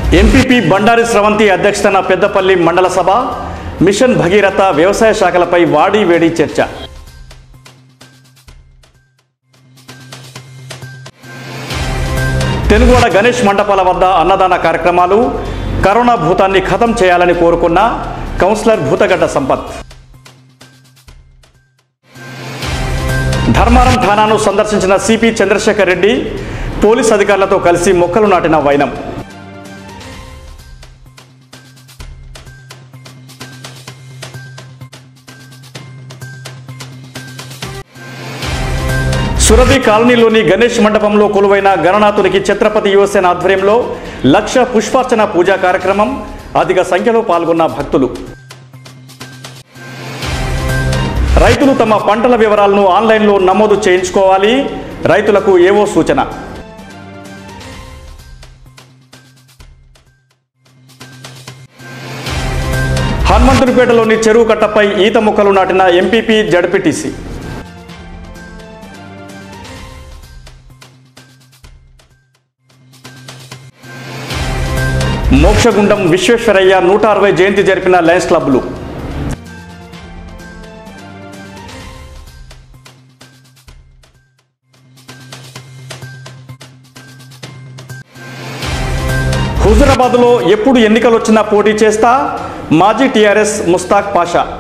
MPP Bandari స్రవంతి అధ్యక్షతన పెద్దపల్లి మండల సభ మిషన్ భగీరథ వ్యవసాయ శాఖలపై వాడి వేడి చర్చ తెలుగువాడ గణేష్ మండపాల వద్ద అన్నదాన కార్యక్రమాలు కరోనా భూతాన్ని ఖతం చేయాలని కోరుకున్న కౌన్సిలర్ భూతగడ్డ సంపత్ ధర్మారం ఠానాను సందర్శించిన సిపి చంద్రశేఖర్ రెడ్డి పోలీస్ అధికారులతో కలిసి మొక్కలు నాటిన వైనం సురభి కాలనీలోని గణేష్ మండపంలో కొలువైన గణనాథునికి ఛత్రపతి యువసేన ఆధ్వర్యంలో లక్ష పుష్పార్చన పూజా కార్యక్రమం అధిక సంఖ్యలో పాల్గొన్న భక్తులు రైతులు తమ పంటల వివరాలను ఆన్లైన్లో నమోదు చేయించుకోవాలి రైతులకు ఏవో సూచన హనుమంతుడిపేటలోని చెరువు కట్టపై ఈత మొక్కలు నాటిన ఎంపీపీ జడ్పీటీసీ మోక్షగుండం విశ్వేశ్వరయ్య నూట అరవై జయంతి జరిపిన లయన్స్ క్లబ్లు హుజురాబాద్లో ఎప్పుడు ఎన్నికలు వచ్చినా పోటీ చేస్తా మాజీ టీఆర్ఎస్ ముస్తాక్ పాషా